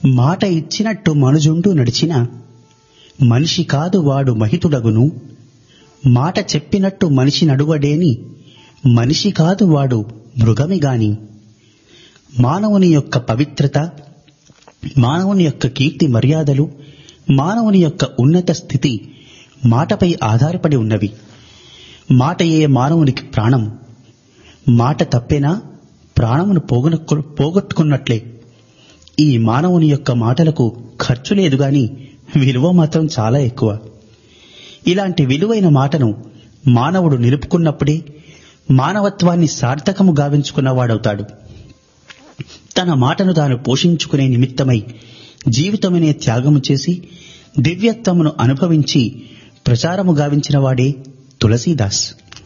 మాట ఇచ్చినట్టు మనుజుండు నడిచిన మనిషి కాదు వాడు మహితుడగును మాట చెప్పినట్టు మనిషి నడువడేని మనిషి కాదు వాడు మృగమి గాని మానవుని యొక్క పవిత్రత మానవుని యొక్క కీర్తి మర్యాదలు మానవుని యొక్క ఉన్నత స్థితి మాటపై ఆధారపడి ఉన్నవి మాటయే మానవునికి ప్రాణం మాట తప్పేనా ప్రాణమును పోగొనక్కు పోగొట్టుకున్నట్లే ఈ మానవుని యొక్క మాటలకు ఖర్చు లేదు గాని విలువ మాత్రం చాలా ఎక్కువ ఇలాంటి విలువైన మాటను మానవుడు నిలుపుకున్నప్పుడే మానవత్వాన్ని సార్థకము గావించుకున్నవాడవుతాడు తన మాటను తాను పోషించుకునే నిమిత్తమై జీవితమనే త్యాగము చేసి దివ్యత్వమును అనుభవించి ప్రచారము గావించిన వాడే తులసీదాస్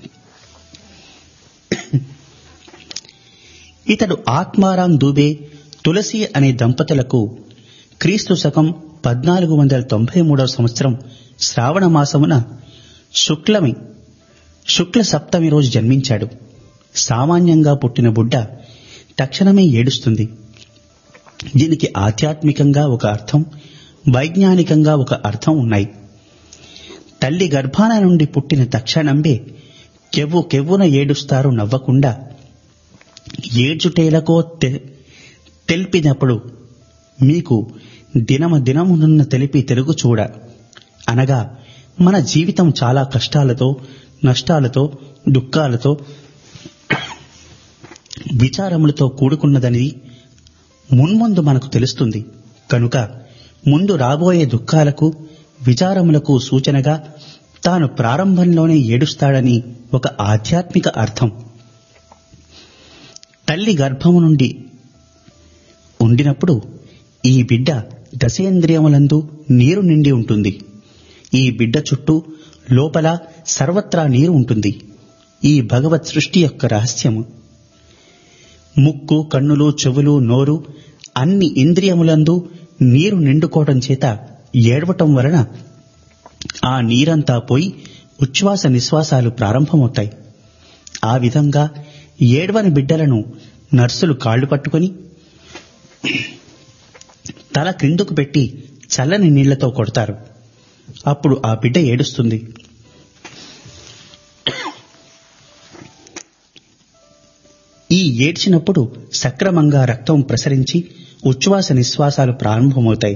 ఇతడు ఆత్మారాం దూబే తులసి అనే దంపతులకు క్రీస్తు శకం పద్నాలుగు వందల తొంభై మూడవ సంవత్సరం శ్రావణ మాసమున శుక్లమి శుక్ల సప్తమి రోజు జన్మించాడు సామాన్యంగా పుట్టిన బుడ్డ తక్షణమే ఏడుస్తుంది దీనికి ఆధ్యాత్మికంగా ఒక అర్థం వైజ్ఞానికంగా ఒక అర్థం ఉన్నాయి తల్లి గర్భాన నుండి పుట్టిన తక్షణంబే కెవ్వు కెవ్వున ఏడుస్తారు నవ్వకుండా ఏడ్చుటేలకో తె- తెలిపినప్పుడు మీకు దినమ దినమునున్న తెలిపి తెలుగు చూడ అనగా మన జీవితం చాలా కష్టాలతో నష్టాలతో దుఃఖాలతో విచారములతో కూడుకున్నదని మున్ముందు మనకు తెలుస్తుంది కనుక ముందు రాబోయే దుఃఖాలకు విచారములకు సూచనగా తాను ప్రారంభంలోనే ఏడుస్తాడని ఒక ఆధ్యాత్మిక అర్థం తల్లి గర్భము నుండి ఉండినప్పుడు ఈ బిడ్డ దశేంద్రియములందు నీరు నిండి ఉంటుంది ఈ బిడ్డ చుట్టూ లోపల సర్వత్రా నీరు ఉంటుంది ఈ భగవత్ సృష్టి యొక్క రహస్యము ముక్కు కన్నులు చెవులు నోరు అన్ని ఇంద్రియములందు నీరు నిండుకోవటం చేత ఏడవటం వలన ఆ నీరంతా పోయి ఉచ్ఛ్వాస నిశ్వాసాలు ప్రారంభమవుతాయి ఆ విధంగా ఏడవని బిడ్డలను నర్సులు కాళ్లు పట్టుకొని తల క్రిందుకు పెట్టి చల్లని నీళ్లతో కొడతారు అప్పుడు ఆ బిడ్డ ఏడుస్తుంది ఈ ఏడ్చినప్పుడు సక్రమంగా రక్తం ప్రసరించి ఉచ్ఛ్వాస నిశ్వాసాలు ప్రారంభమవుతాయి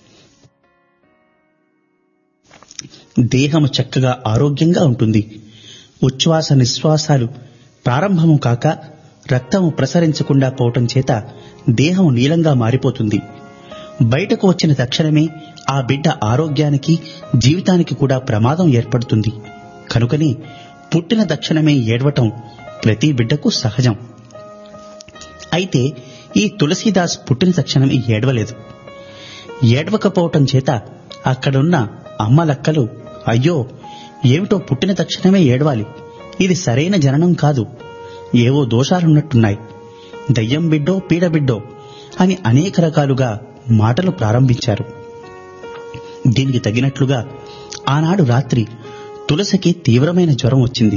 దేహము చక్కగా ఆరోగ్యంగా ఉంటుంది ఉచ్ఛ్వాస నిశ్వాసాలు ప్రారంభము కాక రక్తము ప్రసరించకుండా పోవటం చేత దేహం నీలంగా మారిపోతుంది బయటకు వచ్చిన తక్షణమే ఆ బిడ్డ ఆరోగ్యానికి జీవితానికి కూడా ప్రమాదం ఏర్పడుతుంది కనుకనే పుట్టిన తక్షణమే ఏడవటం ప్రతి బిడ్డకు సహజం అయితే ఈ తులసీదాస్ పుట్టిన తక్షణమే ఏడవలేదు ఏడవకపోవటం చేత అక్కడున్న అమ్మలక్కలు అయ్యో ఏమిటో పుట్టిన తక్షణమే ఏడవాలి ఇది సరైన జననం కాదు ఏవో దోషాలున్నట్టున్నాయి దయ్యం బిడ్డో పీడ బిడ్డో అని అనేక రకాలుగా మాటలు ప్రారంభించారు దీనికి తగినట్లుగా ఆనాడు రాత్రి తులసికి తీవ్రమైన జ్వరం వచ్చింది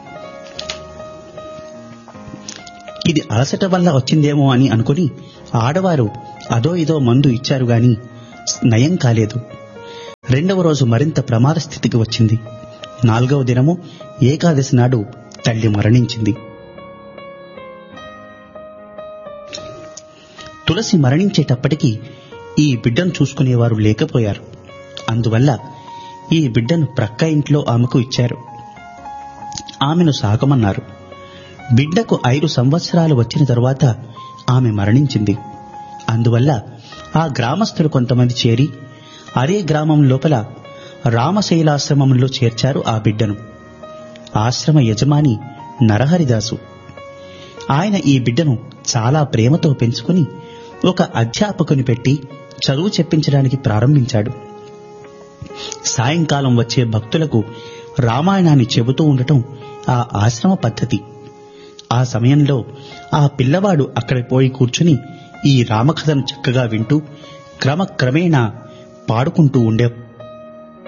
ఇది అలసట వల్ల వచ్చిందేమో అని అనుకుని ఆడవారు అదో ఇదో మందు ఇచ్చారు గాని నయం కాలేదు రెండవ రోజు మరింత ప్రమాద స్థితికి వచ్చింది నాలుగవ దినము ఏకాదశి నాడు తల్లి మరణించింది తులసి మరణించేటప్పటికి ఈ బిడ్డను చూసుకునేవారు లేకపోయారు అందువల్ల ఈ బిడ్డను ప్రక్క ఇంట్లో ఆమెకు ఇచ్చారు ఆమెను సాకమన్నారు బిడ్డకు ఐదు సంవత్సరాలు వచ్చిన తరువాత ఆమె మరణించింది అందువల్ల ఆ గ్రామస్తులు కొంతమంది చేరి అదే గ్రామం లోపల రామశైలాశ్రమంలో చేర్చారు ఆ బిడ్డను ఆశ్రమ యజమాని నరహరిదాసు ఆయన ఈ బిడ్డను చాలా ప్రేమతో పెంచుకుని ఒక అధ్యాపకుని పెట్టి చదువు చెప్పించడానికి ప్రారంభించాడు సాయంకాలం వచ్చే భక్తులకు రామాయణాన్ని చెబుతూ ఉండటం ఆ ఆశ్రమ పద్ధతి ఆ సమయంలో ఆ పిల్లవాడు అక్కడ పోయి కూర్చుని ఈ రామకథను చక్కగా వింటూ క్రమక్రమేణా పాడుకుంటూ ఉండే